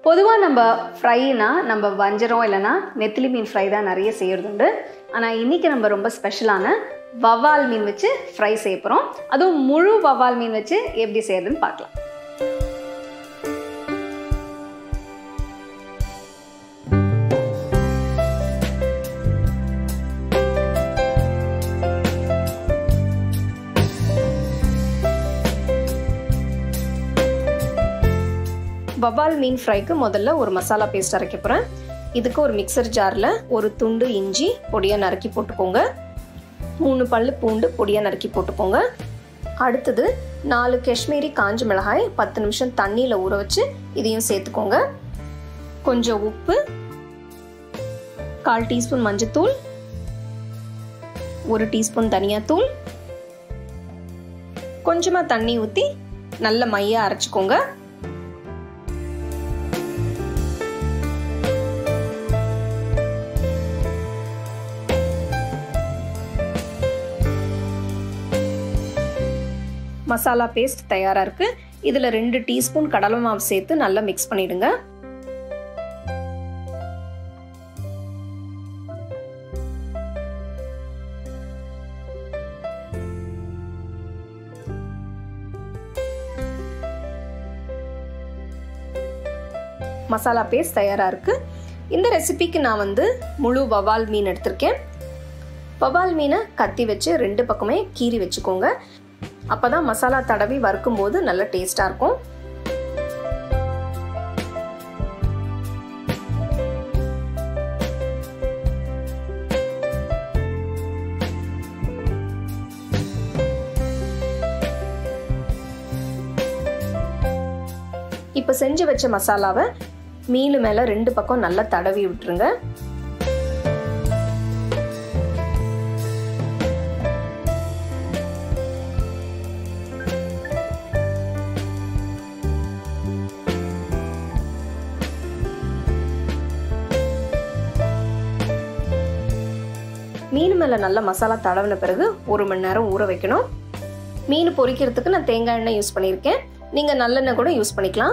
பொதுவாக நம்ம ஃப்ரைனா நம்ம வஞ்சரம் இல்லைன்னா நெத்திலி மீன் ஃப்ரை தான் நிறைய செய்கிறது உண்டு ஆனால் இன்றைக்கி நம்ம ரொம்ப ஸ்பெஷலான வவ்வால் மீன் வச்சு ஃப்ரை செய்ய போகிறோம் அதுவும் முழு வவ்வால் மீன் வச்சு எப்படி செய்யறதுன்னு பார்க்கலாம் வவ்வால் மீன் ஃப்ரைக்கு முதல்ல ஒரு மசாலா பேஸ்ட் அரைக்க போகிறேன் இதுக்கு ஒரு மிக்சர் ஜாரில் ஒரு துண்டு இஞ்சி பொடியாக நறுக்கி போட்டுக்கோங்க மூணு பல்லு பூண்டு பொடியாக நறுக்கி போட்டுக்கோங்க அடுத்தது நாலு காஷ்மீரி காஞ்ச மிளகாய் பத்து நிமிஷம் தண்ணியில் ஊற வச்சு இதையும் சேர்த்துக்கோங்க கொஞ்சம் உப்பு கால் டீஸ்பூன் மஞ்சத்தூள் ஒரு டீஸ்பூன் தனியாத்தூள் கொஞ்சமாக தண்ணி ஊற்றி நல்ல மையாக அரைச்சிக்கோங்க மசாலா பேஸ்ட் தயாராக இருக்குது இதில் ரெண்டு டீஸ்பூன் கடலை மாவு சேர்த்து நல்லா மிக்ஸ் பண்ணிடுங்க மசாலா பேஸ்ட் தயாராக இருக்குது இந்த ரெசிபிக்கு நான் வந்து முழு வவால் மீன் எடுத்திருக்கேன் வவால் மீனை கத்தி வச்சு ரெண்டு பக்கமே கீறி வச்சுக்கோங்க அப்போ தான் மசாலா தடவி வறுக்கும் போது நல்ல டேஸ்ட்டாக இருக்கும் இப்போ செஞ்சு வச்ச மசாலாவை மீன் மேலே ரெண்டு பக்கம் நல்லா தடவி விட்டுருங்க மீன் மேலே நல்லா மசாலா தடவின பிறகு ஒரு மணி நேரம் ஊற வைக்கணும் மீன் பொரிக்கிறதுக்கு நான் தேங்காய் எண்ணெய் யூஸ் பண்ணியிருக்கேன் நீங்கள் நல்லெண்ணெய் கூட யூஸ் பண்ணிக்கலாம்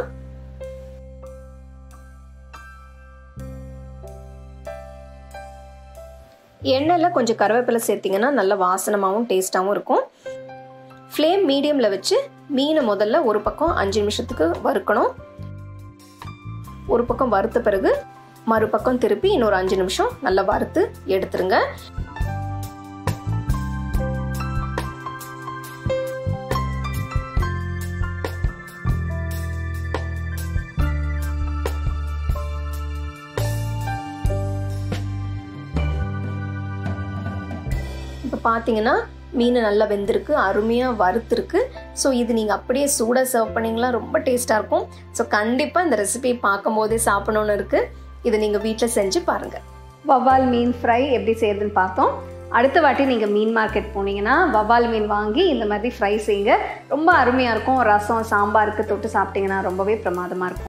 எண்ணெயில் கொஞ்சம் கருவேப்பிலை சேர்த்திங்கன்னா நல்ல வாசனமாகவும் டேஸ்ட்டாகவும் இருக்கும் ஃப்ளேம் மீடியமில் வச்சு மீனை முதல்ல ஒரு பக்கம் அஞ்சு நிமிஷத்துக்கு வறுக்கணும் ஒரு பக்கம் வறுத்த பிறகு மறுபக்கம் திருப்பி இன்னொரு அஞ்சு நிமிஷம் நல்லா வறுத்து எடுத்துருங்க இப்போ பார்த்தீங்கன்னா மீன் நல்லா வெந்திருக்கு அருமையாக வறுத்துருக்கு ஸோ இது நீங்கள் அப்படியே சூடாக சர்வ் பண்ணிங்களா ரொம்ப டேஸ்ட்டாக இருக்கும் ஸோ கண்டிப்பாக இந்த ரெசிபியை பார்க்கும் போதே சாப்பிடணும்னு இருக்குது இதை நீங்கள் வீட்டில் செஞ்சு பாருங்கள் வவ்வால் மீன் ஃப்ரை எப்படி செய்யுதுன்னு பார்த்தோம் அடுத்த வாட்டி நீங்கள் மீன் மார்க்கெட் போனீங்கன்னா வவ்வால் மீன் வாங்கி இந்த மாதிரி ஃப்ரை செய்யுங்க ரொம்ப அருமையாக இருக்கும் ரசம் சாம்பாருக்கு தொட்டு சாப்பிட்டீங்கன்னா ரொம்பவே பிரமாதமாக இருக்கும்